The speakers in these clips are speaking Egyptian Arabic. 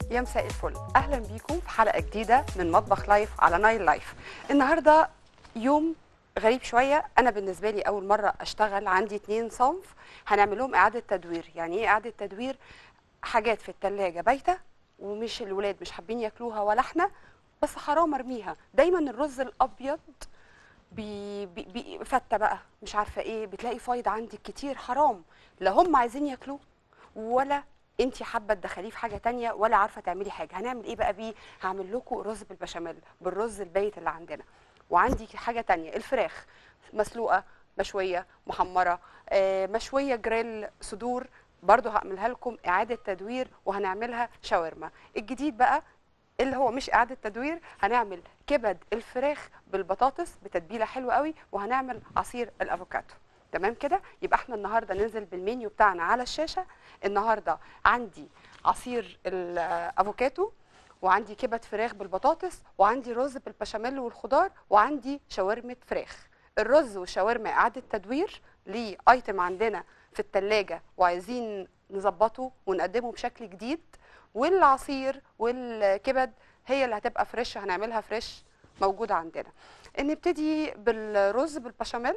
يا مساء الفل اهلا بيكم في حلقه جديده من مطبخ لايف على نايل لايف النهارده يوم غريب شويه انا بالنسبه لي اول مره اشتغل عندي اتنين صنف هنعمل لهم اعاده تدوير يعني ايه اعاده تدوير حاجات في التلاجة بايته ومش الولاد مش حابين ياكلوها ولا احنا بس حرام ارميها دايما الرز الابيض بي بي بي فته بقى مش عارفه ايه بتلاقي فايض عندك كتير حرام لا هم عايزين ياكلوه ولا انت حابه تدخليه في حاجه تانية ولا عارفه تعملي حاجه هنعمل ايه بقى بيه هعمل لكم رز بالبشاميل بالرز البايت اللي عندنا وعندي حاجه تانية الفراخ مسلوقه مشويه محمره آه، مشويه جريل صدور برضو هعملها لكم اعاده تدوير وهنعملها شاورما الجديد بقى اللي هو مش اعاده تدوير هنعمل كبد الفراخ بالبطاطس بتتبيله حلوه قوي وهنعمل عصير الافوكادو تمام كده يبقى احنا النهارده ننزل بالمنيو بتاعنا على الشاشه النهارده عندي عصير الافوكاتو وعندي كبد فراخ بالبطاطس وعندي رز بالبشاميل والخضار وعندي شاورمه فراخ الرز والشاورما اعاده تدوير ليه ايتم عندنا في التلاجة وعايزين نظبطه ونقدمه بشكل جديد والعصير والكبد هي اللي هتبقى فريش هنعملها فريش موجوده عندنا نبتدي بالرز بالبشاميل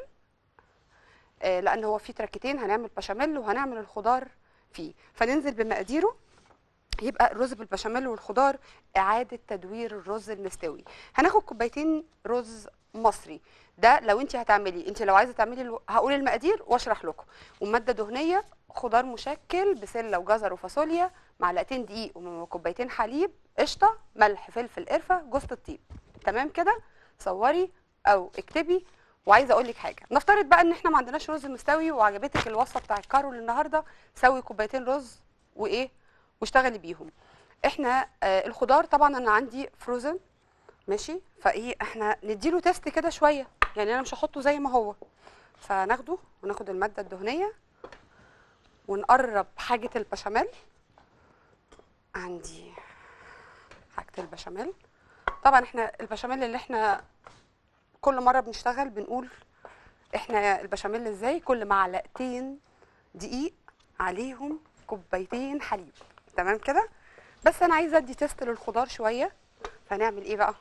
آه، لان هو في تركتين هنعمل بشاميل وهنعمل الخضار فيه فننزل بمقاديره يبقى الرز بالبشاميل والخضار اعاده تدوير الرز المستوي هناخد كوبايتين رز مصري ده لو انت هتعملي انت لو عايزه تعملي الو... هقول المقادير واشرح لكم وماده دهنيه خضار مشكل بسله وجزر وفاصوليا معلقتين دقيق وكوبايتين حليب قشطه ملح فلفل قرفه جوز الطيب تمام كده صوري او اكتبي وعايزه اقول لك حاجه نفترض بقى ان احنا ما عندناش رز مستوي وعجبتك الوصفه بتاع كارول النهارده سوي كوبايتين رز وايه واشتغلي بيهم احنا آه الخضار طبعا انا عندي فروزن ماشي فايه احنا نديله تيست كده شويه يعني انا مش هحطه زي ما هو فناخده وناخد الماده الدهنيه ونقرب حاجه البشاميل عندي حاجه البشاميل طبعا احنا البشاميل اللي احنا كل مره بنشتغل بنقول احنا البشاميل ازاي كل معلقتين دقيق عليهم كوبايتين حليب تمام كده بس انا عايزه ادي تيست للخضار شويه فهنعمل ايه بقى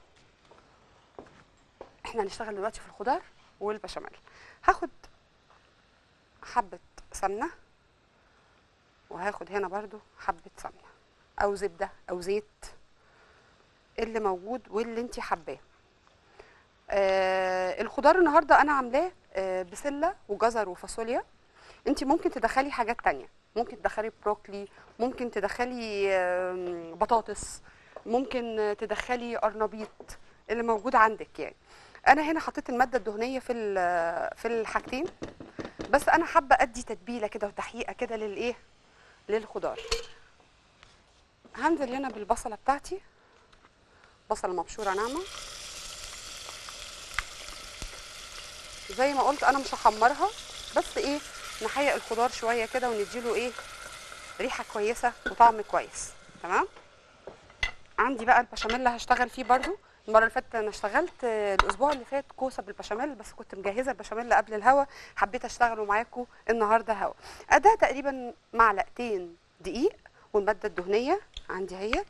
احنا هنشتغل دلوقتي في الخضار والبشاميل هاخد حبه سمنه وهاخد هنا برضو حبه سمنه او زبده او زيت اللي موجود واللي انت حباه آه الخضار النهارده انا عاملاه آه بسله وجزر وفاصوليا انت ممكن تدخلي حاجات تانية ممكن تدخلي بروكلي ممكن تدخلي آم، بطاطس ممكن تدخلي قرنبيط اللي موجود عندك يعني انا هنا حطيت الماده الدهنيه في ال- في الحاجتين بس انا حابه ادي تتبيله كده وتحقيقه كده للايه للخضار هنزل هنا بالبصله بتاعتي بصله مبشوره ناعمه زي ما قلت انا مش هحمرها بس ايه نحيق الخضار شويه كده ونديله ايه ريحه كويسه وطعم كويس تمام عندي بقى البشاميل اللي هشتغل فيه برضو المره اللي فاتت انا اشتغلت آه، الاسبوع اللي فات كوسه بالبشاميل بس كنت مجهزه البشاميل قبل الهوا حبيت اشتغله معاكم النهارده هوا اداه تقريبا معلقتين دقيق والماده الدهنيه عندي اهيت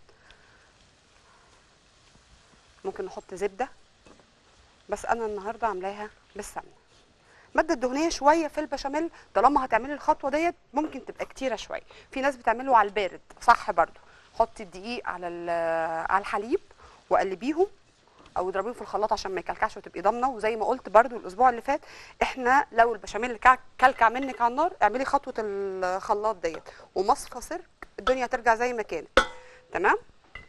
ممكن نحط زبده بس انا النهارده عاملاها بالسمنه الماده الدهنيه شويه في البشاميل طالما هتعملي الخطوه ديت ممكن تبقى كتيره شويه في ناس بتعمله على البارد صح برضو حطي الدقيق على ال- على الحليب وقلبيهم او اضربيهم في الخلاط عشان ما يكلكعش وتبقي ضامنه وزي ما قلت برضو الاسبوع اللي فات احنا لو البشاميل كع- كلكع منك على النار اعملي خطوه الخلاط ديت ومصفى سرك الدنيا ترجع زي ما كانت تمام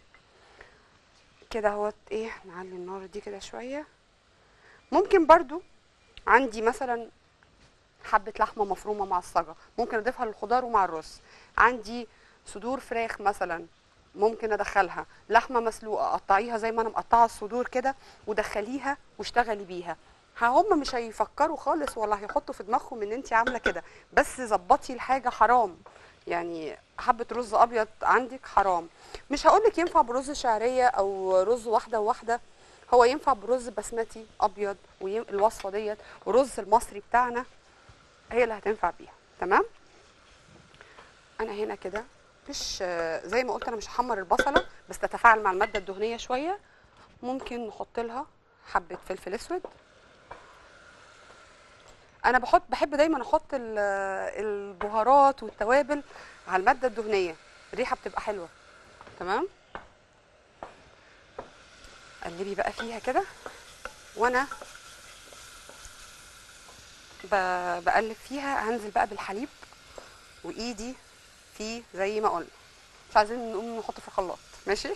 كده اهوت ايه نعلي النار دي كده شويه ممكن برضو عندي مثلا حبة لحمة مفرومة معصجة ممكن أضيفها للخضار ومع الرز عندي صدور فراخ مثلا ممكن أدخلها لحمة مسلوقة قطعيها زي ما أنا مقطعة الصدور كده ودخليها واشتغلي بيها ها هم مش هيفكروا خالص ولا هيحطوا في دماغهم ان انت عامله كده بس ظبطي الحاجه حرام يعني حبه رز ابيض عندك حرام مش هقولك ينفع برز شعريه او رز واحده وواحده هو ينفع برز بسمتي ابيض والوصفه ديت ورز المصري بتاعنا هي اللي هتنفع بيها تمام انا هنا كده مش آه، زي ما قلت انا مش هحمر البصله بس تتفاعل مع الماده الدهنيه شويه ممكن نحط لها حبه فلفل اسود انا بحط بحب دايما احط ال- البهارات والتوابل على الماده الدهنيه الريحه بتبقى حلوه تمام قلبي بقى فيها كده وانا ب- بقلب فيها هنزل بقى بالحليب وايدي فيه زي ما قلنا مش عايزين نقوم نحط في الخلاط ماشي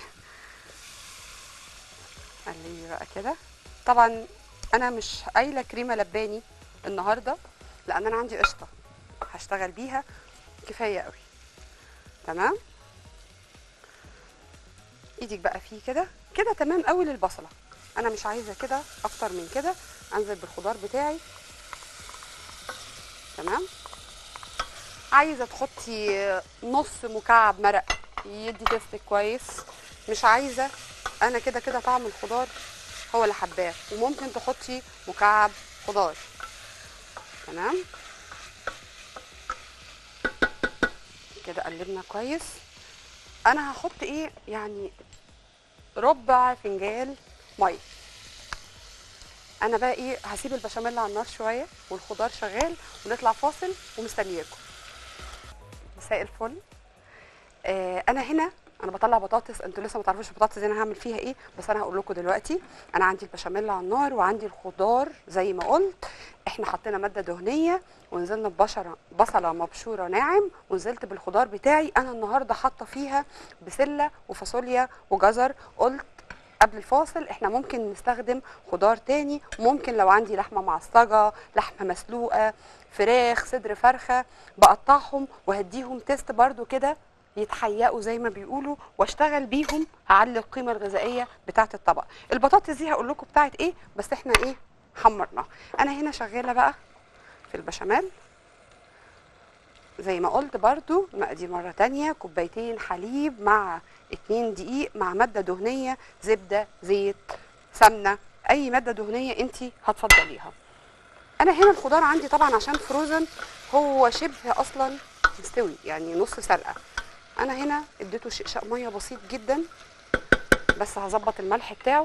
قلبي بقى كده طبعا انا مش قايله كريمه لباني النهارده لان انا عندي قشطه هشتغل بيها كفايه قوي تمام ايدك بقى فيه كده كده تمام قوي للبصله انا مش عايزه كده اكتر من كده انزل بالخضار بتاعي تمام عايزه تحطي نص مكعب مرق يدي تيست كويس مش عايزه انا كده كده طعم الخضار هو اللي حباه وممكن تحطي مكعب خضار تمام كده قلبنا كويس انا هحط ايه يعني ربع فنجان ميه انا بقى ايه هسيب البشاميل على النار شويه والخضار شغال ونطلع فاصل ومستنياكم مساء الفل آه انا هنا انا بطلع بطاطس انتوا لسه ما تعرفوش البطاطس دي انا هعمل فيها ايه بس انا هقول لكم دلوقتي انا عندي البشاميل على النار وعندي الخضار زي ما قلت احنا حطينا ماده دهنيه ونزلنا ببشره بصله مبشوره ناعم ونزلت بالخضار بتاعي انا النهارده حاطه فيها بسله وفاصوليا وجزر قلت قبل الفاصل احنا ممكن نستخدم خضار تاني ممكن لو عندي لحمه معصجه لحمه مسلوقه فراخ صدر فرخه بقطعهم وهديهم تيست برضو كده يتحيقوا زي ما بيقولوا واشتغل بيهم هعلي القيمه الغذائيه بتاعه الطبق البطاطس دي هقول لكم بتاعه ايه بس احنا ايه حمرناها انا هنا شغاله بقى في البشاميل زي ما قلت برضو مقادير مرة تانية كوبايتين حليب مع اتنين دقيق مع مادة دهنية زبدة زيت سمنة أي مادة دهنية انت هتفضليها أنا هنا الخضار عندي طبعا عشان فروزن هو شبه أصلا مستوي يعني نص سلقة أنا هنا اديته شقشاق مية بسيط جدا بس هظبط الملح بتاعه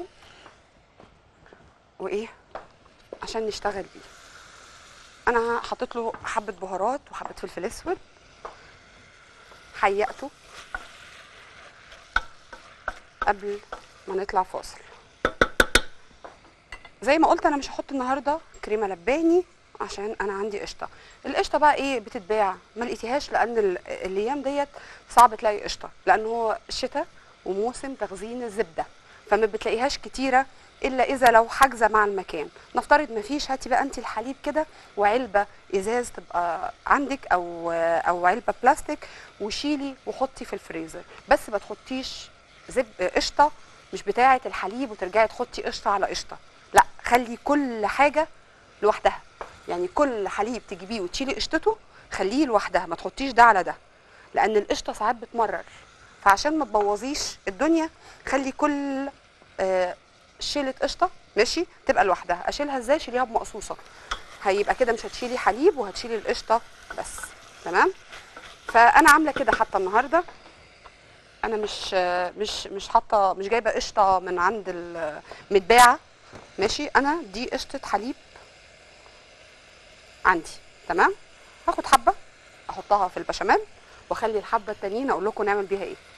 وإيه عشان نشتغل بيه انا حطيت له حبه بهارات وحبه فلفل اسود حيقته قبل ما نطلع فاصل زي ما قلت انا مش هحط النهارده كريمه لباني عشان انا عندي قشطه القشطه بقى ايه بتتباع ما لقيتيهاش لان ال- الايام ديت صعب تلاقي قشطه لان هو شتاء وموسم تخزين الزبده فما بتلاقيهاش كتيره الا اذا لو حاجزه مع المكان نفترض ما فيش هاتي بقى انت الحليب كده وعلبه ازاز تبقى عندك او او علبه بلاستيك وشيلي وحطي في الفريزر بس ما تحطيش زب قشطه مش بتاعه الحليب وترجعي تحطي قشطه على قشطه لا خلي كل حاجه لوحدها يعني كل حليب تجيبيه وتشيلي قشطته خليه لوحدها ما تحطيش ده على ده لان القشطه ساعات بتمرر فعشان ما تبوظيش الدنيا خلي كل آه، شيلة قشطه ماشي تبقى لوحدها اشيلها ازاي شيليها بمقصوصه هيبقى كده مش هتشيلي حليب وهتشيلي القشطه بس تمام فانا عامله كده حتى النهارده انا مش آه، مش مش حاطه مش جايبه قشطه من عند المتباعه ماشي انا دي قشطه حليب عندي تمام هاخد حبه احطها في البشاميل واخلي الحبه التانيين اقول لكم نعمل بيها ايه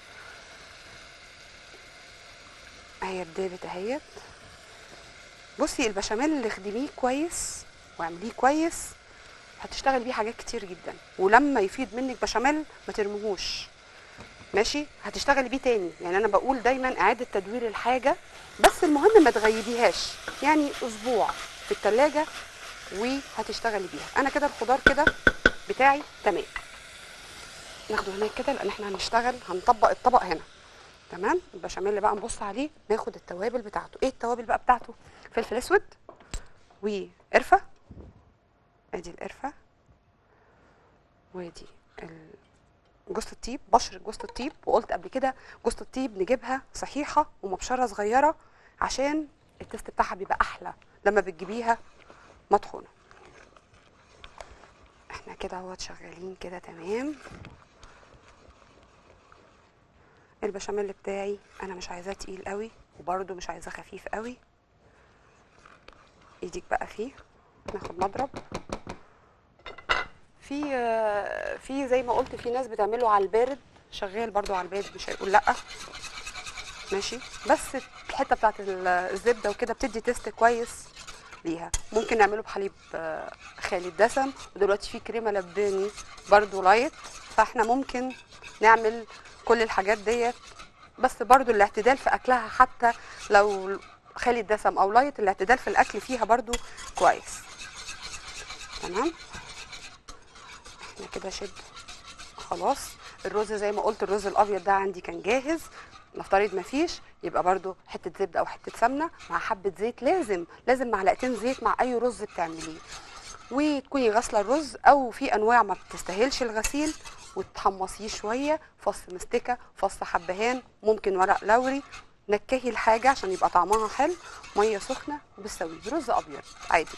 اهي اتدابت اهيت بصي البشاميل اللي خدميه كويس واعمليه كويس هتشتغل بيه حاجات كتير جدا ولما يفيد منك بشاميل ما ترميهوش ماشي هتشتغلي بيه تاني يعني انا بقول دايما اعاده تدوير الحاجه بس المهم ما تغيبيهاش يعني اسبوع في التلاجة وهتشتغلي بيها انا كده الخضار كده بتاعي تمام ناخده هناك كده لان احنا هنشتغل هنطبق الطبق هنا تمام البشاميل اللي بقى نبص عليه ناخد التوابل بتاعته ايه التوابل بقى بتاعته فلفل اسود وقرفه ادي القرفه وادي ال- جوز الطيب بشر جوز الطيب وقلت قبل كده جوز الطيب نجيبها صحيحه ومبشره صغيره عشان التست بتاعها بيبقى احلى لما بتجيبيها مطحونه احنا كده اهوت شغالين كده تمام البشاميل بتاعي انا مش عايزاه تقيل قوي وبرده مش عايزاه خفيف قوي ايديك بقى فيه ناخد مضرب في آه، في زي ما قلت في ناس بتعمله على البارد شغال برضو على البارد مش هيقول لا ماشي بس الحته بتاعت ال- الزبده وكده بتدي تيست كويس ليها ممكن نعمله بحليب آه، خالي الدسم ودلوقتي في كريمه لباني برضو لايت فاحنا ممكن نعمل كل الحاجات ديت بس برضو الاعتدال في اكلها حتى لو خالي الدسم او لايت الاعتدال في الاكل فيها برضو كويس تمام احنا كده شد خلاص الرز زي ما قلت الرز الابيض ده عندي كان جاهز نفترض ما فيش يبقى برضو حته زبده او حته سمنه مع حبه زيت لازم لازم معلقتين زيت مع اي رز بتعمليه وتكوني غاسله الرز او في انواع ما بتستاهلش الغسيل وتحمصيه شويه فص مستكه فص حبهان ممكن ورق لوري نكهي الحاجه عشان يبقى طعمها حلو ميه سخنه وبتسويه رز ابيض عادي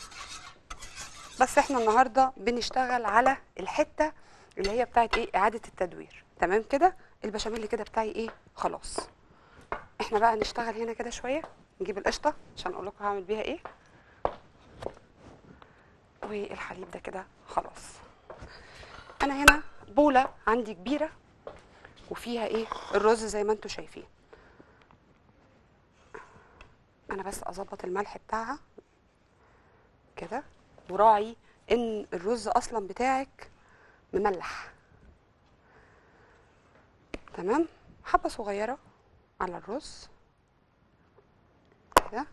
بس احنا النهارده بنشتغل على الحته اللي هي بتاعت ايه اعاده التدوير تمام كده البشاميل كده بتاعي ايه خلاص احنا بقى نشتغل هنا كده شويه نجيب القشطه عشان اقول لكم هعمل بيها ايه والحليب ده كده خلاص انا هنا بوله عندي كبيره وفيها ايه الرز زي ما انتم شايفين انا بس اظبط الملح بتاعها كده وراعي ان الرز اصلا بتاعك مملح تمام حبه صغيره على الرز كده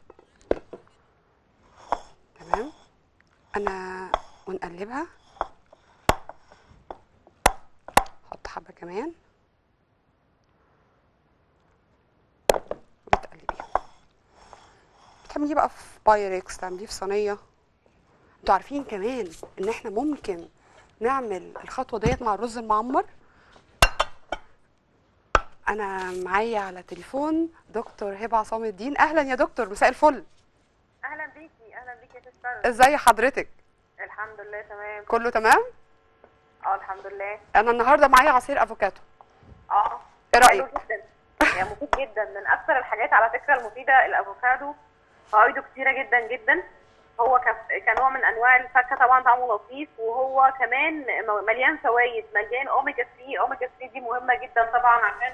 تمام انا ونقلبها حط حبه كمان وتقلبيها بتعمليه بقى في بايركس تعمليه في صينيه انتوا عارفين كمان ان احنا ممكن نعمل الخطوه ديت مع الرز المعمر انا معايا على تليفون دكتور هبه عصام الدين اهلا يا دكتور مساء الفل اهلا بيكي اهلا بيكي يا سيستر ازي حضرتك الحمد لله تمام كله تمام اه الحمد لله انا النهارده معايا عصير افوكاتو اه ايه رايك حلو جدا يعني مفيد جدا من اكثر الحاجات على فكره المفيده الافوكادو فوائده كتيره جدا جدا هو ك- كنوع من انواع الفاكهه طبعا طعمه لطيف وهو كمان م- مليان فوائد مليان اوميجا 3 اوميجا 3 دي مهمه جدا طبعا عشان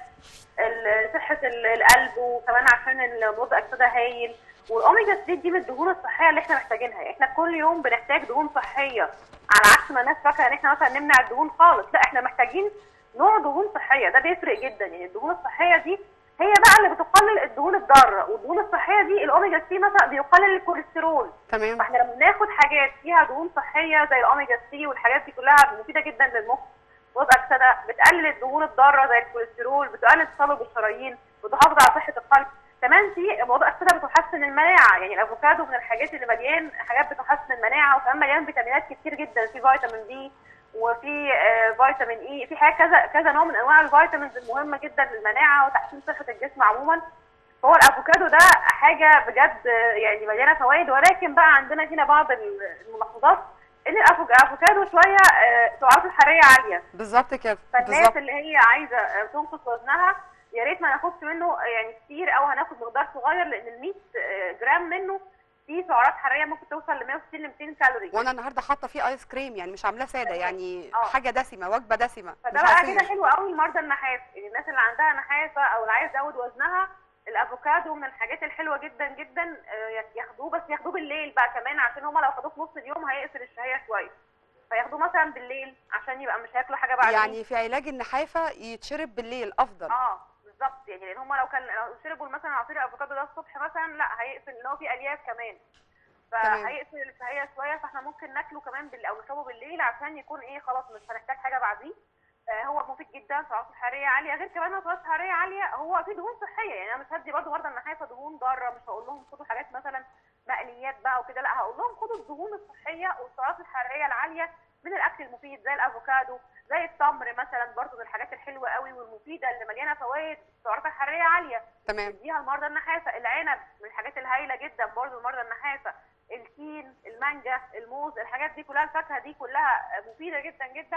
ال- صحه ال- القلب وكمان عشان الوضع اكسده هايل والاوميجا 3 دي من الدهون الصحيه اللي احنا محتاجينها احنا كل يوم بنحتاج دهون صحيه على عكس ما الناس فاكره ان احنا مثلا نمنع الدهون خالص لا احنا محتاجين نوع دهون صحيه ده بيفرق جدا يعني الدهون الصحيه دي هي بقى اللي بتقلل الدهون الضاره والدهون الصحيه دي الاوميجا 3 مثلا بيقلل الكوليسترول تمام فاحنا لما بناخد حاجات فيها دهون صحيه زي الاوميجا 3 والحاجات دي كلها مفيده جدا للمخ وضع اكسده بتقلل الدهون الضاره زي الكوليسترول بتقلل تصلب الشرايين بتحافظ على صحه القلب كمان في موضوع اكسده بتحسن المناعه يعني الافوكادو من الحاجات اللي مليان حاجات بتحسن المناعه وكمان مليان فيتامينات كتير جدا في فيتامين دي وفي آه، فيتامين اي في حاجات كذا كذا نوع من انواع الفيتامينز المهمه جدا للمناعه وتحسين صحه الجسم عموما فهو الافوكادو ده حاجه بجد آه، يعني مليانه فوائد ولكن بقى عندنا هنا بعض الملاحظات ان الأفوك- الافوكادو شويه آه، سعراته الحراريه عاليه بالظبط كده فالناس بالظبط اللي هي عايزه آه، تنقص وزنها يا ريت ما ناخدش منه يعني كتير او هناخد مقدار صغير لان ال 100 آه، جرام منه فيه سعرات حراريه ممكن توصل ل 160 ل 200 كالوري وانا النهارده حاطه فيه ايس كريم يعني مش عاملاه ساده يعني آه. حاجه دسمه وجبه دسمه فده مش بقى عصير. كده حلو قوي لمرضى النحاس يعني الناس اللي عندها نحاسه او اللي عايز يزود وزنها الافوكادو من الحاجات الحلوه جدا جدا آه، ياخدوه بس ياخدوه بالليل بقى كمان عشان هما لو خدوه في نص اليوم هيقفل الشهيه شويه فياخدوه مثلا بالليل عشان يبقى مش هياكلوا حاجه بعدين يعني في علاج النحافه يتشرب بالليل افضل اه بالظبط يعني لان هم لو كان لو شربوا مثلا عصير الافوكادو ده الصبح مثلا لا هيقفل ان هو فيه الياف كمان تمام. فهيقفل الشهيه شويه فاحنا ممكن ناكله كمان بال... او نشربه بالليل عشان يكون ايه خلاص مش هنحتاج حاجه بعديه آه هو مفيد جدا سعراته الحراريه عاليه غير كمان إن سعراته الحراريه عاليه هو فيه دهون صحيه يعني انا مش هدي برضه مرضى النحافه دهون ضاره مش هقول لهم خدوا حاجات مثلا مقليات بقى وكده لا هقول لهم خدوا الدهون الصحيه والسعرات الحراريه العاليه من الاكل المفيد زي الافوكادو زي التمر مثلا برضه من الحاجات الحلوه قوي والمفيده اللي مليانه فوائد سعراتها الحراريه عاليه تمام نديها لمرضى النحاسه العنب من الحاجات الهايله جدا برضه لمرضى النحاسه التين المانجا الموز الحاجات دي كلها الفاكهه دي كلها مفيده جدا جدا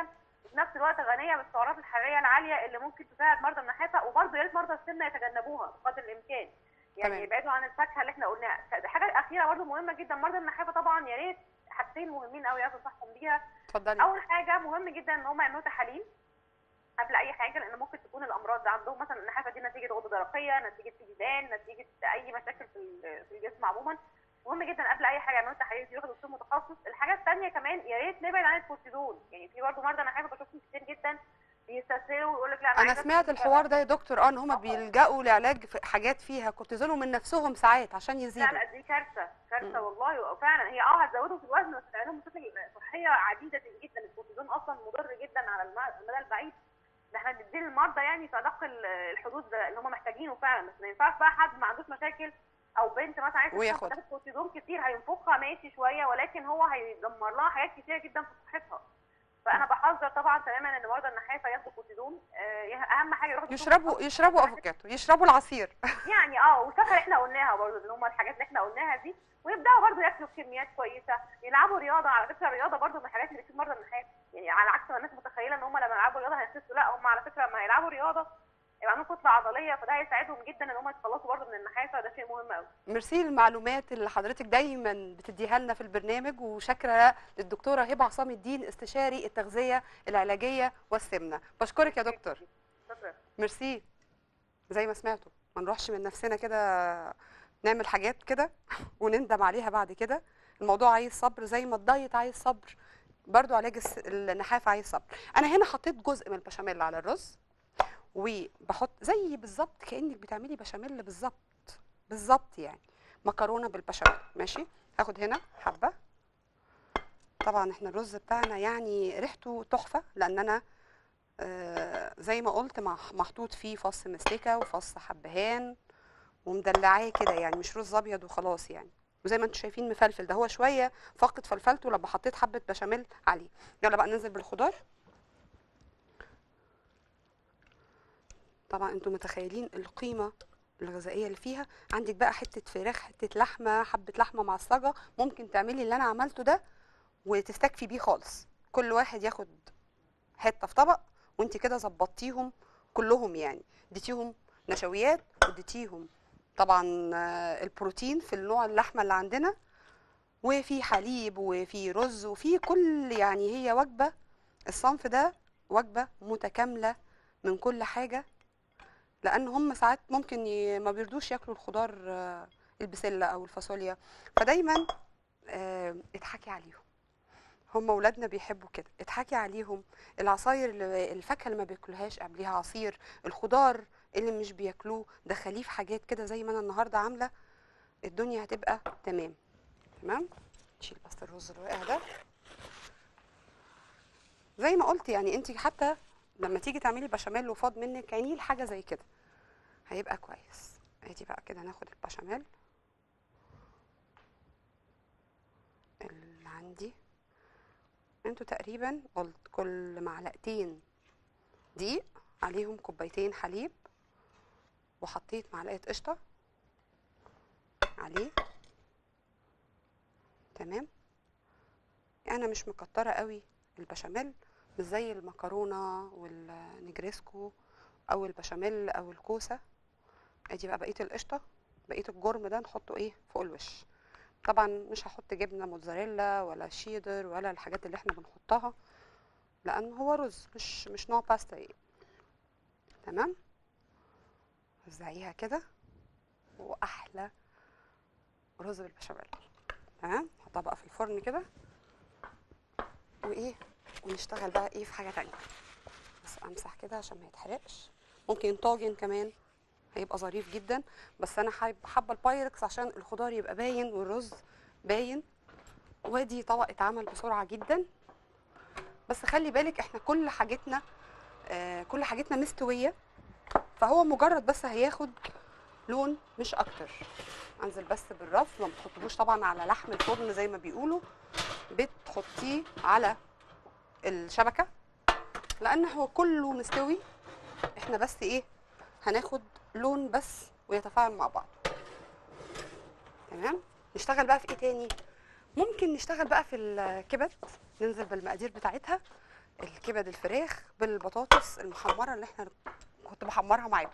وفي نفس الوقت غنيه بالسعرات الحراريه العاليه اللي ممكن تساعد مرضى النحافه وبرضه يا ريت مرضى السمنه يتجنبوها بقدر الامكان يعني تمام. يبعدوا عن الفاكهه اللي احنا قلناها حاجه اخيره برضه مهمه جدا مرضى النحافه طبعا يا ريت حاجتين مهمين قوي لازم انصحهم بيها اتفضلي اول حاجه مهم جدا ان هم يعملوا تحاليل قبل اي حاجه لان ممكن تكون الامراض ده عندهم مثلا النحافه دي نتيجه غده درقيه نتيجه سيدان نتيجه اي مشاكل في ال- في الجسم عموما مهم جدا قبل اي حاجه يعملوا تحاليل يروحوا دكتور متخصص الحاجه الثانيه كمان يا ريت نبعد عن الكورتيزون يعني في برضه مرضى نحافه بشوفهم كتير جدا بيستسهلوا ويقول لك لا انا عايزة سمعت أكل الحوار ده يا دكتور اه ان هم بيلجأوا لعلاج في حاجات فيها كورتيزون ومن نفسهم ساعات عشان لا يزيدوا لا دي كارثه كارثه مم. والله فعلا هي اه هتزودهم في الوزن بس هتعمل لهم مشاكل صحيه عديده جدا الكورتيزون اصلا مضر جدا على الم- المدى البعيد ده احنا بنديه للمرضى يعني في ادق ال- الحدود ده اللي هم محتاجينه فعلا بس ما ينفعش بقى حد ما عندوش مشاكل او بنت مثلا عايزه وياخد. تاخد كورتيزون كتير هينفخها ماشي شويه ولكن هو هيدمر لها حاجات كتيره جدا في صحتها فانا بحذر طبعا تماما ان مرضى النحافه ياخدوا كورتيزون آه، اهم حاجه يروحوا دكتور يشربوا يشربوا افوكاتو يشربوا العصير يعني اه والفاكهه اللي احنا قلناها برضه اللي هم الحاجات اللي احنا قلناها دي ويبداوا برضه ياكلوا بكميات كويسه يلعبوا رياضه على فكره الرياضه برضه من الحاجات اللي بتفيد مرضى النحاف يعني على عكس ما الناس متخيله ان هم لما يلعبوا رياضه هيخسوا لا هم على فكره لما يلعبوا رياضه يبقى عندهم كتله عضليه فده هيساعدهم جدا ان هم يتخلصوا برضه من النحافه ده شيء مهم قوي ميرسي المعلومات اللي حضرتك دايما بتديها لنا في البرنامج وشاكره للدكتوره هبه عصام الدين استشاري التغذيه العلاجيه والسمنه بشكرك يا دكتور شكرا ميرسي زي ما سمعتوا ما نروحش من نفسنا كده نعمل حاجات كده ونندم عليها بعد كده الموضوع عايز صبر زي ما الدايت عايز صبر برضو علاج الس- النحافه عايز صبر انا هنا حطيت جزء من البشاميل على الرز وبحط زي بالظبط كانك بتعملي بشاميل بالظبط بالظبط يعني مكرونه بالبشاميل ماشي هاخد هنا حبه طبعا احنا الرز بتاعنا يعني ريحته تحفه لان انا آه، زي ما قلت مح- محطوط فيه فص مستكه وفص حبهان ومدلعاه كده يعني مش رز ابيض وخلاص يعني وزي ما انتم شايفين مفلفل ده هو شويه فقد فلفلته لما حطيت حبه بشاميل عليه يلا بقى ننزل بالخضار طبعا انتم متخيلين القيمه الغذائيه اللي فيها عندك بقى حته فراخ حته لحمه حبه لحمه معصجه ممكن تعملي اللي انا عملته ده وتستكفي بيه خالص كل واحد ياخد حته في طبق وانت كده ظبطتيهم كلهم يعني اديتيهم نشويات واديتيهم طبعا آه، البروتين في النوع اللحمه اللي عندنا وفي حليب وفي رز وفي كل يعني هي وجبه الصنف ده وجبه متكامله من كل حاجه لان هم ساعات ممكن ي... ما بيرضوش ياكلوا الخضار آه، البسله او الفاصوليا فدايما آه، اضحكي عليهم هم ولادنا بيحبوا كده اضحكي عليهم العصاير اللي الفاكهه اللي ما بياكلوهاش قبليها عصير الخضار اللي مش بياكلوه دخليه في حاجات كده زي ما انا النهارده عامله الدنيا هتبقى تمام تمام نشيل بس الرز اللي واقع ده زي ما قلت يعني انت حتى لما تيجي تعملي بشاميل وفاض منك عينيه لحاجه زي كده هيبقى كويس ادي بقى كده ناخد البشاميل اللي عندي انتوا تقريبا قلت كل معلقتين دقيق عليهم كوبايتين حليب وحطيت معلقه قشطه عليه تمام انا مش مكتره قوي البشاميل مش زي المكرونه والنجريسكو او البشاميل او الكوسه ادي بقى بقيه القشطه بقيه الجرم ده نحطه ايه فوق الوش طبعا مش هحط جبنه موتزاريلا ولا شيدر ولا الحاجات اللي احنا بنحطها لان هو رز مش مش نوع باستا يعني تمام وزعيها كده واحلى رز بالبشاميل تمام نحطها بقى في الفرن كده وايه ونشتغل بقى ايه في حاجه تانية بس امسح كده عشان ما يتحرقش ممكن طاجن كمان هيبقى ظريف جدا بس انا حابه حابه البايركس عشان الخضار يبقى باين والرز باين وادي طبق اتعمل بسرعه جدا بس خلي بالك احنا كل حاجتنا آه كل حاجتنا مستويه فهو مجرد بس هياخد لون مش اكتر انزل بس بالرف ما بتحطوش طبعا على لحم الفرن زي ما بيقولوا بتحطيه على الشبكه لان هو كله مستوي احنا بس ايه هناخد لون بس ويتفاعل مع بعض تمام نشتغل بقى في ايه تاني ممكن نشتغل بقى في الكبد ننزل بالمقادير بتاعتها الكبد الفراخ بالبطاطس المحمره اللي احنا كنت بحمرها معاكم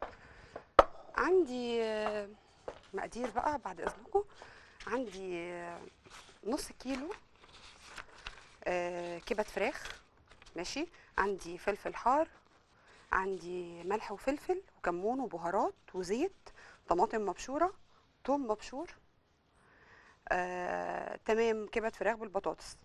عندي آه، مقادير بقى بعد اذنكم عندي آه، نص كيلو آه، كبد فراخ ماشي عندي فلفل حار عندي ملح وفلفل وكمون وبهارات وزيت طماطم مبشوره توم مبشور آه، تمام كبد فراخ بالبطاطس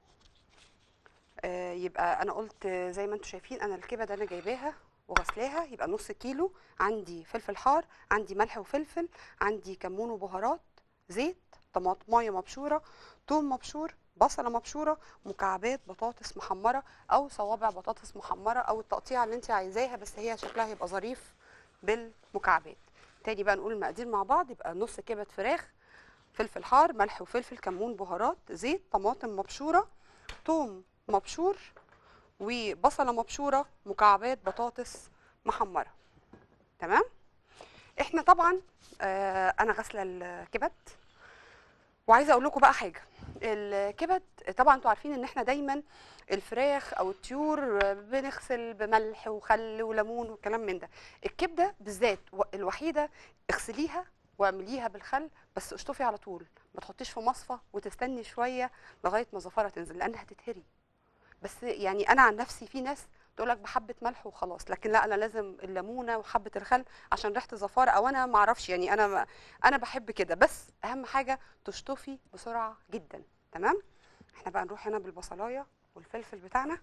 آه، يبقى انا قلت آه، زي ما انتم شايفين انا الكبد انا جايباها وغسلاها يبقى نص كيلو عندي فلفل حار عندي ملح وفلفل عندي كمون وبهارات زيت طماطمايه مبشوره توم مبشور بصله مبشوره مكعبات بطاطس محمره او صوابع بطاطس محمره او التقطيعه اللي انت عايزاها بس هي شكلها يبقى ظريف بالمكعبات تاني بقى نقول المقادير مع بعض يبقى نص كبد فراخ فلفل حار ملح وفلفل كمون بهارات زيت طماطم مبشوره توم مبشور وبصله مبشوره مكعبات بطاطس محمره تمام احنا طبعا آه انا غاسله الكبد وعايزه اقول لكم بقى حاجه الكبد طبعا انتوا عارفين ان احنا دايما الفراخ او الطيور آه، بنغسل بملح وخل وليمون والكلام من ده الكبده بالذات و- الوحيده اغسليها واعمليها بالخل بس اشطفي على طول ما تحطيش في مصفى وتستني شويه لغايه ما الزفاره تنزل لانها هتتهري بس يعني انا عن نفسي في ناس تقول لك بحبه ملح وخلاص لكن لا انا لازم الليمونه وحبه الخل عشان ريحه الزفاره او انا ما اعرفش يعني انا ما انا بحب كده بس اهم حاجه تشطفي بسرعه جدا تمام احنا بقى نروح هنا بالبصلايه والفلفل بتاعنا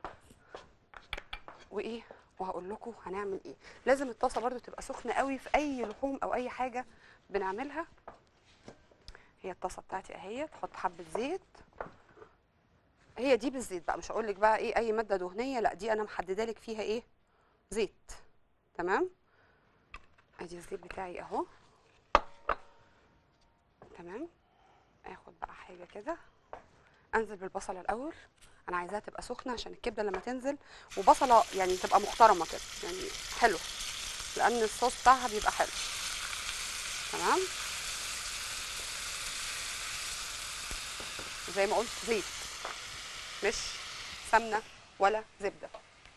وايه وهقول لكم هنعمل ايه لازم الطاسه برضو تبقى سخنه قوي في اي لحوم او اي حاجه بنعملها هي الطاسه بتاعتي اهي تحط حبه زيت هي دي بالزيت بقى مش هقول لك بقى ايه اي ماده دهنيه لا دي انا محدده لك فيها ايه زيت تمام ادي الزيت بتاعي اهو تمام اخد بقى حاجه كده انزل بالبصله الاول انا عايزاها تبقى سخنه عشان الكبده لما تنزل وبصله يعني تبقى محترمه كده يعني حلو لان الصوص بتاعها بيبقى حلو تمام زي ما قلت زيت مش سمنه ولا زبده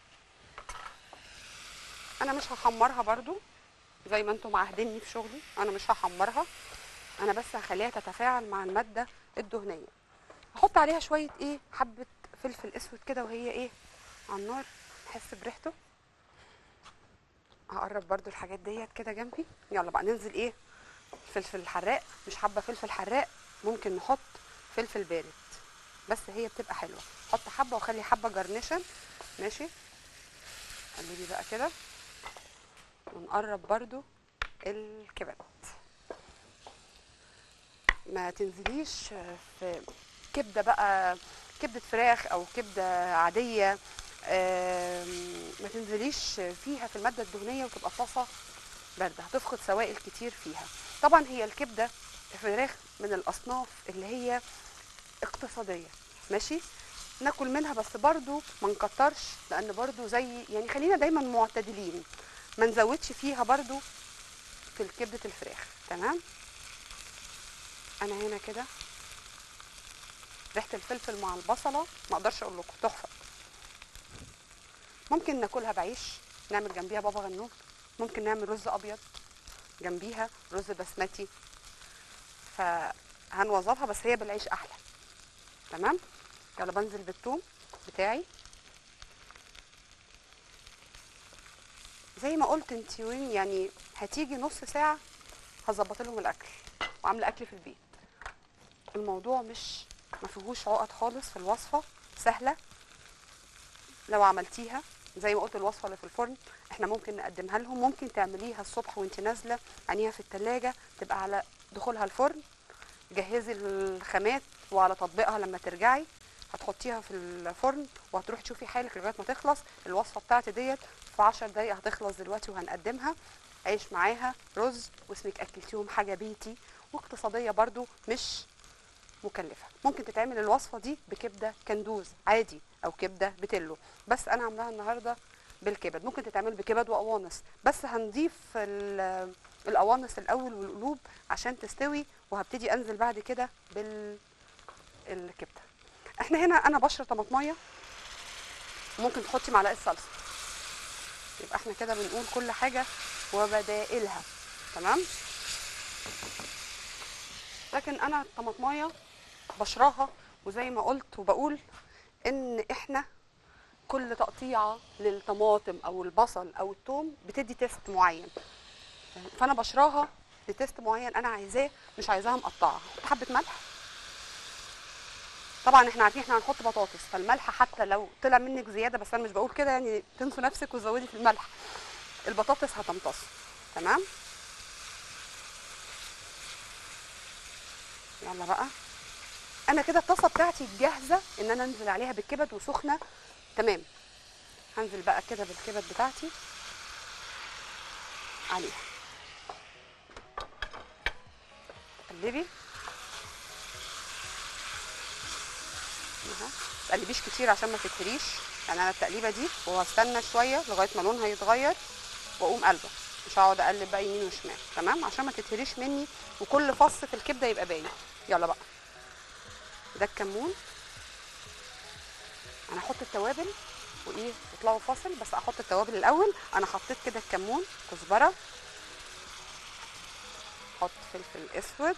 انا مش هحمرها برضو زي ما انتم معاهديني في شغلي انا مش هحمرها انا بس هخليها تتفاعل مع الماده الدهنيه هحط عليها شويه ايه حبه فلفل اسود كده وهي ايه على النار نحس بريحته هقرب برضو الحاجات ديت كده جنبي يلا بقى ننزل ايه فلفل الحراق مش حابه فلفل حراق ممكن نحط فلفل بارد بس هي بتبقى حلوه حط حبه وخلي حبه جرنيشن ماشي قلبي بقى كده ونقرب برضو الكبد ما تنزليش في كبده بقى كبده فراخ او كبده عاديه آم، ما تنزليش فيها في الماده الدهنيه وتبقى طاسه بارده هتفقد سوائل كتير فيها طبعا هي الكبده فراخ من الاصناف اللي هي اقتصاديه ماشي ناكل منها بس برضو ما نكترش لان برضو زي يعني خلينا دايما معتدلين ما نزودش فيها برضو في كبده الفراخ تمام انا هنا كده ريحه الفلفل مع البصله ما اقدرش اقول لكم تحفه ممكن ناكلها بعيش نعمل جنبيها بابا غنوج ممكن نعمل رز ابيض جنبيها رز بسمتي فهنوظفها بس هي بالعيش احلى تمام يلا بنزل بالثوم بتاعي زي ما قلت انت وين يعني هتيجي نص ساعه هظبط لهم الاكل وعامله اكل في البيت الموضوع مش ما فيهوش عقد خالص في الوصفه سهله لو عملتيها زي ما قلت الوصفه اللي في الفرن احنا ممكن نقدمها لهم ممكن تعمليها الصبح وانت نازله عينيها في التلاجة تبقى على دخولها الفرن جهزي الخامات وعلى تطبيقها لما ترجعي هتحطيها في الفرن وهتروحي تشوفي حالك لغايه ما تخلص الوصفه بتاعتي ديت في 10 دقايق هتخلص دلوقتي وهنقدمها عيش معاها رز واسمك اكلتيهم حاجه بيتي واقتصاديه برضو مش مكلفه ممكن تتعمل الوصفه دي بكبده كندوز عادي او كبده بتلو بس انا عاملاها النهارده بالكبد ممكن تتعمل بكبد وقوانص بس هنضيف ال- القوانص الاول والقلوب عشان تستوي وهبتدي انزل بعد كده بالكبده احنا هنا انا بشر طماطمايه ممكن تحطي معلقه صلصه يبقى احنا كده بنقول كل حاجه وبدائلها تمام لكن انا الطماطمايه بشراها وزي ما قلت وبقول ان احنا كل تقطيعه للطماطم او البصل او الثوم بتدي تيست معين فانا بشراها لتيست معين انا عايزاه مش عايزاها مقطعه احط حبه ملح طبعا احنا عارفين احنا هنحط بطاطس فالملح حتى لو طلع منك زياده بس انا مش بقول كده يعني تنسوا نفسك وتزودي في الملح البطاطس هتمتص تمام يلا بقى انا كده الطاسه بتاعتي جاهزه ان انا انزل عليها بالكبد وسخنه تمام هنزل بقى كده بالكبد بتاعتي عليها قلبي اهو تقلبيش كتير عشان ما تتهريش يعني انا التقليبه دي وهستنى شويه لغايه ما لونها يتغير واقوم قلبه مش هقعد اقلب بقى يمين وشمال تمام عشان ما تتهريش مني وكل فص في الكبده يبقى باين يلا بقى ده الكمون انا هحط التوابل وايه يطلعوا فاصل بس احط التوابل الاول انا حطيت كده الكمون كزبره احط فلفل اسود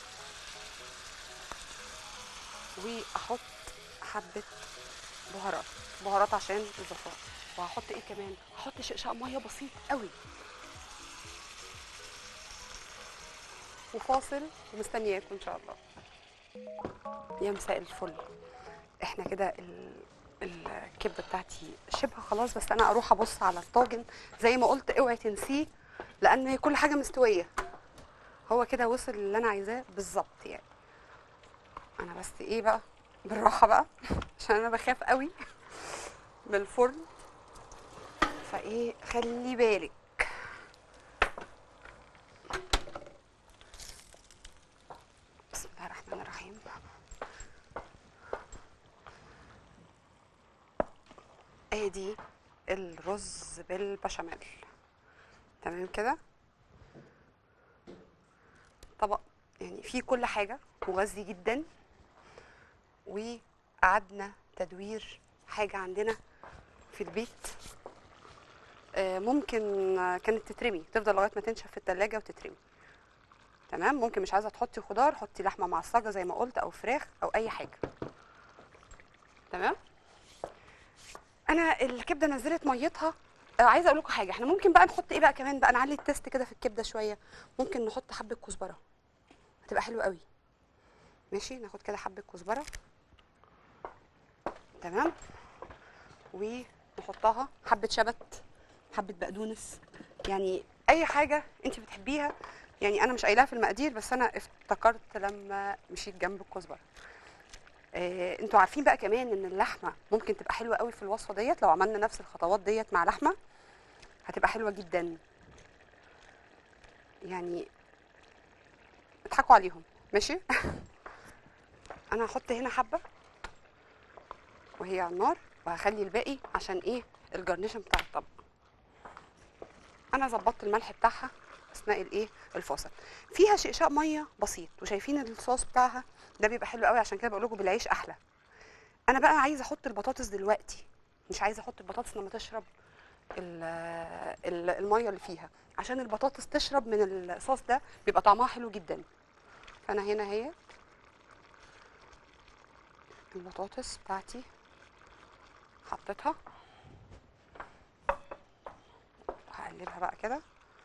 واحط حبه بهارات بهارات عشان الزفاره وهحط ايه كمان هحط شقشاق ميه بسيط قوي وفاصل ومستنياكم ان شاء الله يا مساء الفل احنا كده ال- الكبده بتاعتي شبه خلاص بس انا اروح ابص على الطاجن زي ما قلت اوعي تنسيه لان هي كل حاجه مستويه هو كده وصل اللي انا عايزاه بالظبط يعني انا بس ايه بقى بالراحه بقى عشان انا بخاف قوي من الفرن فايه خلي بالك بسم الله الرحمن الرحيم ادي الرز بالبشاميل تمام كده طبق يعني فيه كل حاجه مغذي جدا وقعدنا تدوير حاجه عندنا في البيت آه، ممكن آه، كانت تترمي تفضل لغايه ما تنشف في التلاجة وتترمي تمام ممكن مش عايزه تحطي خضار حطي لحمه معصجه زي ما قلت او فراخ او اي حاجه تمام انا الكبده نزلت ميتها آه، عايزه اقول لكم حاجه احنا ممكن بقى نحط ايه بقى كمان بقى نعلي التست كده في الكبده شويه ممكن نحط حبه كزبره هتبقى حلوه قوي ماشي ناخد كده حبه كزبره تمام ونحطها حبه شبت حبه بقدونس يعني اي حاجه انت بتحبيها يعني انا مش قايلاها في المقادير بس انا افتكرت لما مشيت جنب الكزبره آه، انتوا عارفين بقى كمان ان اللحمه ممكن تبقى حلوه قوي في الوصفه ديت لو عملنا نفس الخطوات ديت مع لحمه هتبقى حلوه جدا يعني اضحكوا عليهم ماشي انا هحط هنا حبه وهي على النار وهخلي الباقي عشان ايه الجرنيشن بتاع الطبق انا ظبطت الملح بتاعها اثناء الايه الفاصل فيها شقشاق ميه بسيط وشايفين الصوص بتاعها ده بيبقى حلو قوي عشان كده بقول لكم بالعيش احلى انا بقى عايزه احط البطاطس دلوقتي مش عايزه احط البطاطس لما تشرب ال- ال- الميه اللي فيها عشان البطاطس تشرب من الصوص ده بيبقى طعمها حلو جدا فانا هنا هي البطاطس بتاعتي حطيتها وهقلبها بقى كده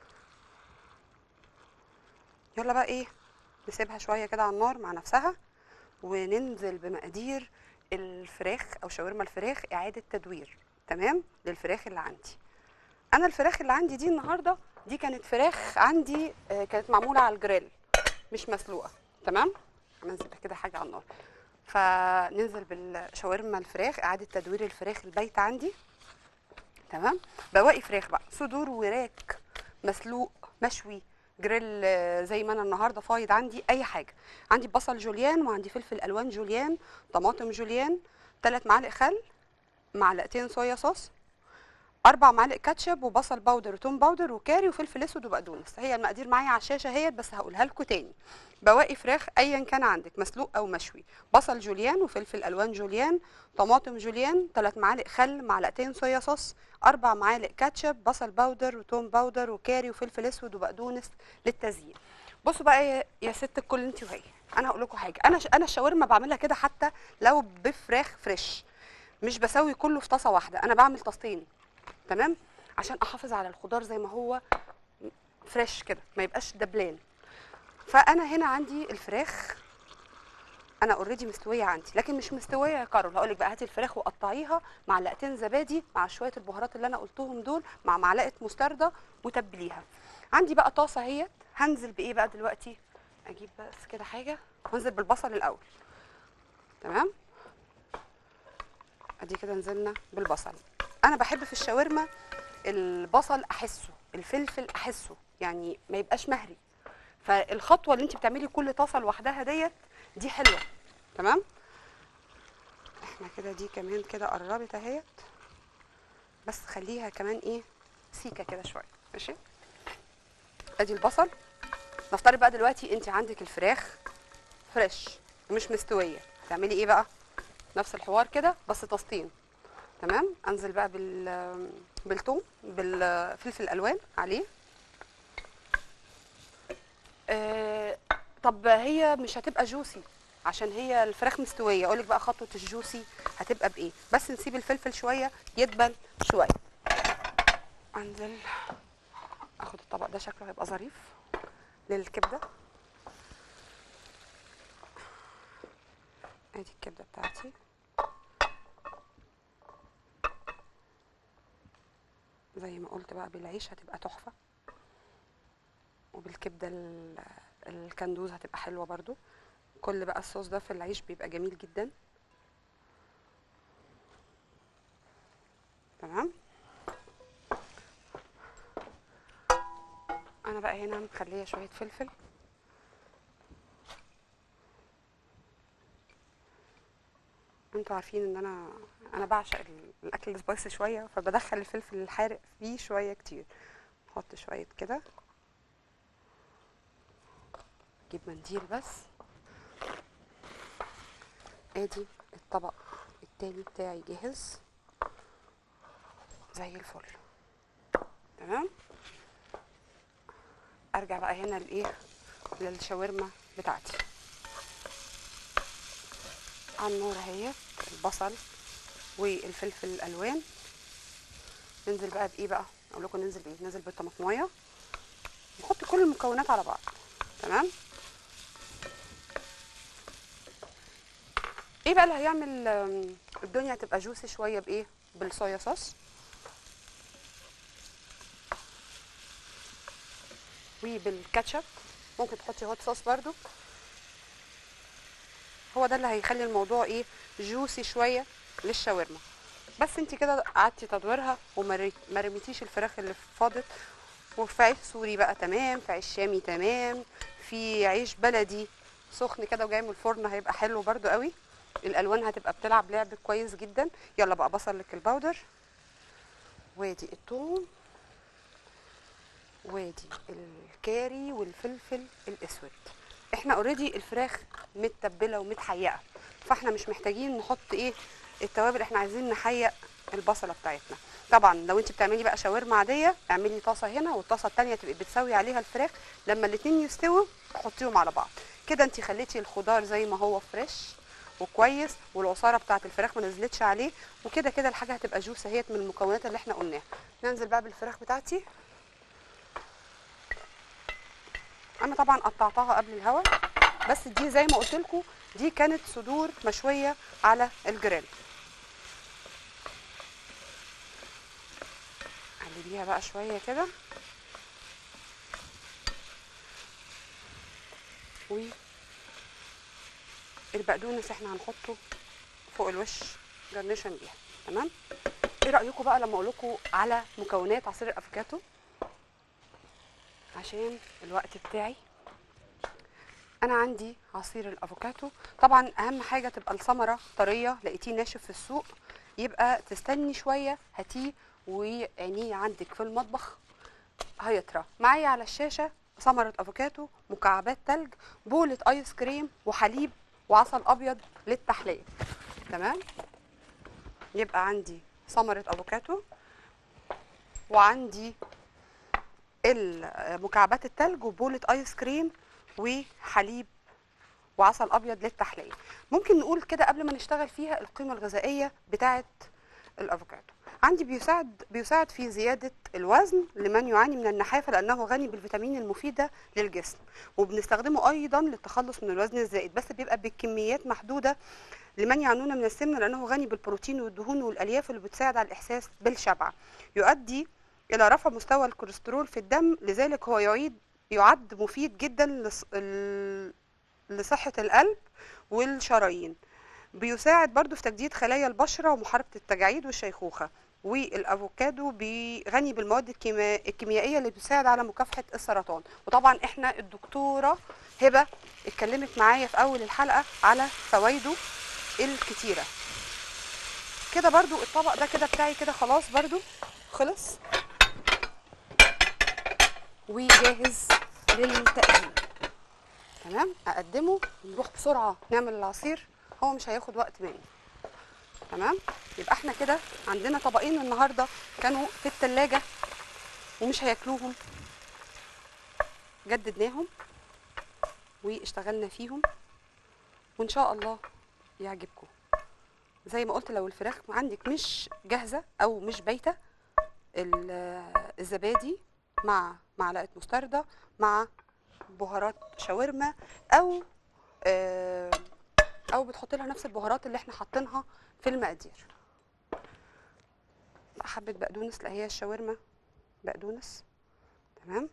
يلا بقى ايه نسيبها شويه كده على النار مع نفسها وننزل بمقادير الفراخ او شاورما الفراخ اعاده تدوير تمام للفراخ اللي عندي انا الفراخ اللي عندي دي النهارده دي كانت فراخ عندي آه، كانت معموله على الجريل مش مسلوقه تمام هننزل كده حاجه على النار فننزل بالشاورما الفراخ اعاده تدوير الفراخ البايته عندي تمام بواقي فراخ بقى صدور وراك مسلوق مشوي جريل آه، زي ما انا النهارده فايض عندي اي حاجه عندي بصل جوليان وعندي فلفل الوان جوليان طماطم جوليان ثلاث معالق خل معلقتين صويا صوص اربع معالق كاتشب وبصل باودر وتوم باودر وكاري وفلفل اسود وبقدونس هي المقادير معايا على الشاشه اهيت بس هقولها لكم تاني بواقي فراخ ايا كان عندك مسلوق او مشوي بصل جوليان وفلفل الوان جوليان طماطم جوليان ثلاث معالق خل معلقتين صويا صوص اربع معالق كاتشب بصل باودر وتوم باودر وكاري وفلفل اسود وبقدونس للتزيين بصوا بقى يا- يا ست الكل انت وهي انا هقول لكم حاجه انا ش- انا الشاورما بعملها كده حتى لو بفراخ فريش مش بسوي كله في طاسه واحده انا بعمل طاستين تمام عشان احافظ على الخضار زي ما هو فريش كده ما يبقاش دبلان فانا هنا عندي الفراخ انا اوريدي مستويه عندي لكن مش مستويه يا كارول هقول لك بقى هاتي الفراخ وقطعيها معلقتين زبادي مع شويه البهارات اللي انا قلتهم دول مع معلقه مستردة وتبليها عندي بقى طاسه اهيت هنزل بايه بقى دلوقتي اجيب بس كده حاجه وانزل بالبصل الاول تمام ادي كده نزلنا بالبصل انا بحب في الشاورما البصل احسه الفلفل احسه يعني ما يبقاش مهري فالخطوه اللي انت بتعملي كل طاسه لوحدها ديت دي حلوه تمام احنا كده دي كمان كده قربت اهيت بس خليها كمان ايه سيكه كده شويه ماشي ادي البصل نفترض بقى دلوقتي انت عندك الفراخ فريش ومش مستويه تعملي ايه بقى نفس الحوار كده بس طاستين تمام انزل بقى بال بالثوم بالفلفل الالوان عليه آه طب هي مش هتبقى جوسي عشان هي الفراخ مستويه اقول لك بقى خطوه الجوسي هتبقى بايه بس نسيب الفلفل شويه يدبل شويه انزل اخد الطبق ده شكله هيبقى ظريف للكبده ادي الكبده بتاعتي زي ما قلت بقى بالعيش هتبقى تحفه وبالكبده ال- الكندوز هتبقى حلوه برضو كل بقى الصوص ده في العيش بيبقى جميل جدا تمام انا بقى هنا مخليه شويه فلفل انتوا عارفين ان انا انا بعشق ال- الاكل السبايسي شويه فبدخل الفلفل الحارق فيه شويه كتير احط شويه كده اجيب منديل بس ادي الطبق التاني بتاعي جاهز زي الفل تمام ارجع بقى هنا لايه للشاورما بتاعتي على النار اهي البصل والفلفل الالوان ننزل بقى بايه بقى اقول لكم ننزل بايه ننزل بالطماطمايه نحط كل المكونات على بعض تمام ايه بقى اللي هيعمل آم، الدنيا تبقى جوسي شويه بايه بالصويا صوص وبالكاتشب ممكن تحطي هوت صوص برضو هو ده اللي هيخلي الموضوع ايه جوسي شويه للشاورما بس انت كده قعدتي تدويرها وما رميتيش الفراخ اللي فاضت وفي عيش سوري بقى تمام في عيش شامي تمام في عيش بلدي سخن كده وجاي من الفرن هيبقى حلو برضو قوي الالوان هتبقى بتلعب لعب كويس جدا يلا بقى بصل لك الباودر وادي الثوم وادي الكاري والفلفل الاسود احنا اوريدي الفراخ متبله ومتحيقه فاحنا مش محتاجين نحط ايه التوابل احنا عايزين نحيق البصله بتاعتنا طبعا لو انت بتعملي بقى شاورما عاديه اعملي طاسه هنا والطاسه التانية تبقي بتسوي عليها الفراخ لما الاتنين يستووا حطيهم على بعض كده انت خليتي الخضار زي ما هو فريش وكويس والعصاره بتاعت الفراخ ما نزلتش عليه وكده كده الحاجه هتبقى جوس اهيت من المكونات اللي احنا قلناها ننزل بقى بالفراخ بتاعتي انا طبعا قطعتها قبل الهوا بس دي زي ما قلت لكم دي كانت صدور مشويه على الجريل قلبيها بقى شويه كده و البقدونس احنا هنحطه فوق الوش جرنيشن بيها تمام ايه رايكم بقى لما اقول لكم على مكونات عصير الافوكاتو عشان الوقت بتاعي انا عندي عصير الافوكاتو طبعا اهم حاجه تبقى الثمره طريه لقيتيه ناشف في السوق يبقى تستني شويه هاتيه وعينيه عندك في المطبخ هيطرى معايا على الشاشه ثمره افوكاتو مكعبات تلج بولة ايس كريم وحليب وعسل ابيض للتحليه تمام يبقى عندي ثمره افوكاتو وعندي ال- مكعبات التلج وبولة ايس كريم وحليب وعسل ابيض للتحليه ممكن نقول كده قبل ما نشتغل فيها القيمه الغذائيه بتاعه الافوكادو عندي بيساعد بيساعد في زياده الوزن لمن يعاني من النحافه لانه غني بالفيتامين المفيده للجسم وبنستخدمه ايضا للتخلص من الوزن الزائد بس بيبقى بكميات محدوده لمن يعانون من السمنه لانه غني بالبروتين والدهون والالياف اللي بتساعد على الاحساس بالشبع يؤدي الى رفع مستوى الكوليسترول في الدم لذلك هو يعيد يعد مفيد جدا لص- ال- لصحه القلب والشرايين بيساعد برضو في تجديد خلايا البشرة ومحاربة التجاعيد والشيخوخة والافوكادو بي- غني بالمواد الكيما- الكيميائيه اللي بتساعد على مكافحه السرطان وطبعا احنا الدكتوره هبه اتكلمت معايا في اول الحلقه على فوائده الكتيره كده برضو الطبق ده كده بتاعي كده خلاص برضو خلص وجاهز للتقديم تمام اقدمه نروح بسرعه نعمل العصير هو مش هياخد وقت مني تمام يبقى احنا كده عندنا طبقين النهارده كانوا في التلاجة ومش هياكلوهم جددناهم واشتغلنا فيهم وان شاء الله يعجبكم زي ما قلت لو الفراخ عندك مش جاهزه او مش بايته ال- الزبادي مع معلقه مستردة مع بهارات شاورما او آه، او بتحط لها نفس البهارات اللي احنا حاطينها في المقادير حبه بقدونس لا هي الشاورما بقدونس تمام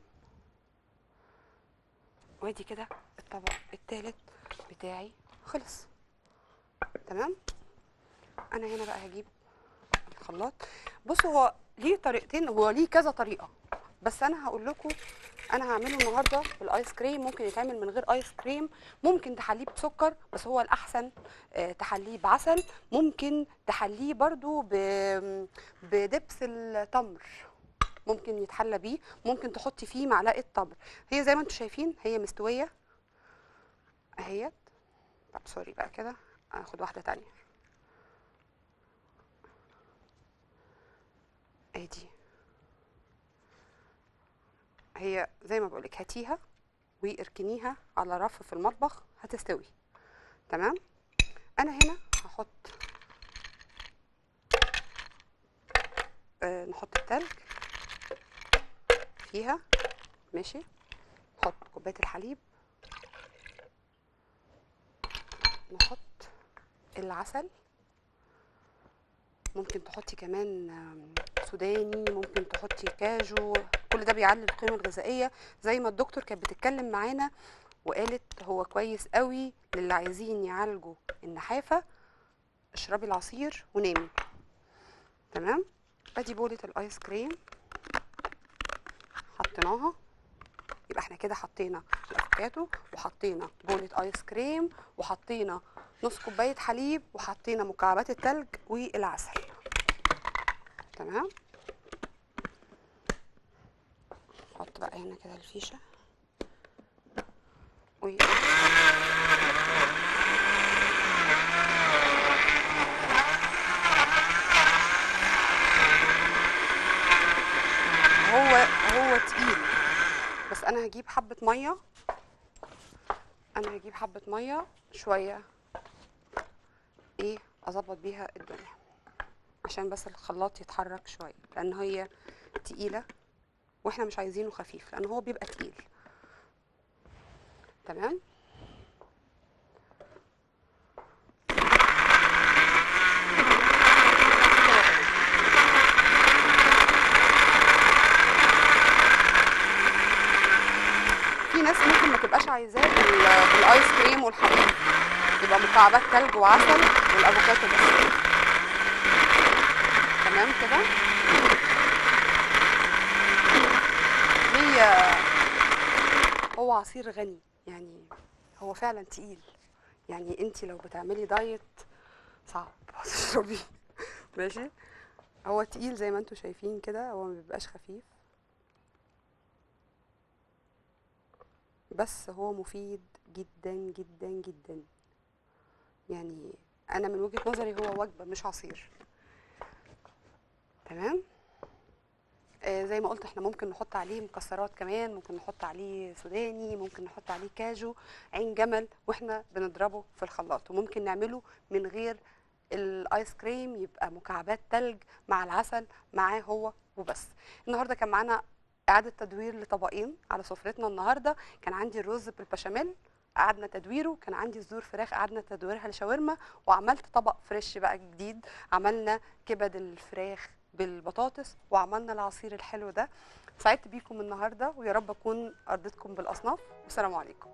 وادي كده الطبق التالت بتاعي خلص تمام انا هنا بقى هجيب الخلاط بصوا هو ليه طريقتين هو ليه كذا طريقه بس انا هقول لكم انا هعمله النهارده بالايس كريم ممكن يتعمل من غير ايس كريم ممكن تحليه بسكر بس هو الاحسن آه، تحليه بعسل ممكن تحليه برضو ب- بدبس التمر ممكن يتحلى بيه ممكن تحطي فيه معلقه تمر هي زي ما انتم شايفين هي مستويه اهيت طب سوري بقى كده اخد واحده تانية ادي هي زي ما بقولك هاتيها واركنيها على رف في المطبخ هتستوي تمام انا هنا هحط آه نحط التلج فيها ماشي نحط كوبايه الحليب نحط العسل ممكن تحطي كمان آم، سوداني ممكن تحطي كاجو كل ده بيعلي القيمه الغذائيه زي ما الدكتور كانت بتتكلم معانا وقالت هو كويس قوي للي عايزين يعالجوا النحافه اشربي العصير ونامي تمام ادي بولة الايس كريم حطيناها يبقى احنا كده حطينا الافوكاتو وحطينا بولة ايس كريم وحطينا نص كوباية حليب وحطينا مكعبات التلج والعسل تمام حط بقى هنا كده الفيشة و هو هو تقيل بس انا هجيب حبة مية انا هجيب حبة مية شوية ايه اظبط بيها الدنيا عشان بس الخلاط يتحرك شوية لان هي تقيلة واحنا مش عايزينه خفيف لان هو بيبقى تقيل تمام في ناس ممكن ما تبقاش عايزاه بال- بالايس كريم والحليب يبقى مكعبات تلج وعسل والافوكاتو بس تمام كده هي هو عصير غني يعني هو فعلا تقيل يعني انت لو بتعملي دايت صعب تشربيه ماشي هو تقيل زي ما انتم شايفين كده هو ما بيبقاش خفيف بس هو مفيد جدا جدا جدا يعني انا من وجهة نظري هو وجبة مش عصير تمام آه زي ما قلت احنا ممكن نحط عليه مكسرات كمان ممكن نحط عليه سوداني ممكن نحط عليه كاجو عين جمل واحنا بنضربه في الخلاط وممكن نعمله من غير الايس كريم يبقى مكعبات تلج مع العسل معاه هو وبس النهارده كان معانا اعاده تدوير لطبقين على سفرتنا النهارده كان عندي الرز بالبشاميل قعدنا تدويره كان عندي صدور فراخ قعدنا تدويرها لشاورما وعملت طبق فريش بقى جديد عملنا كبد الفراخ بالبطاطس وعملنا العصير الحلو ده سعدت بيكم النهارده ويا رب اكون ارضيتكم بالاصناف والسلام عليكم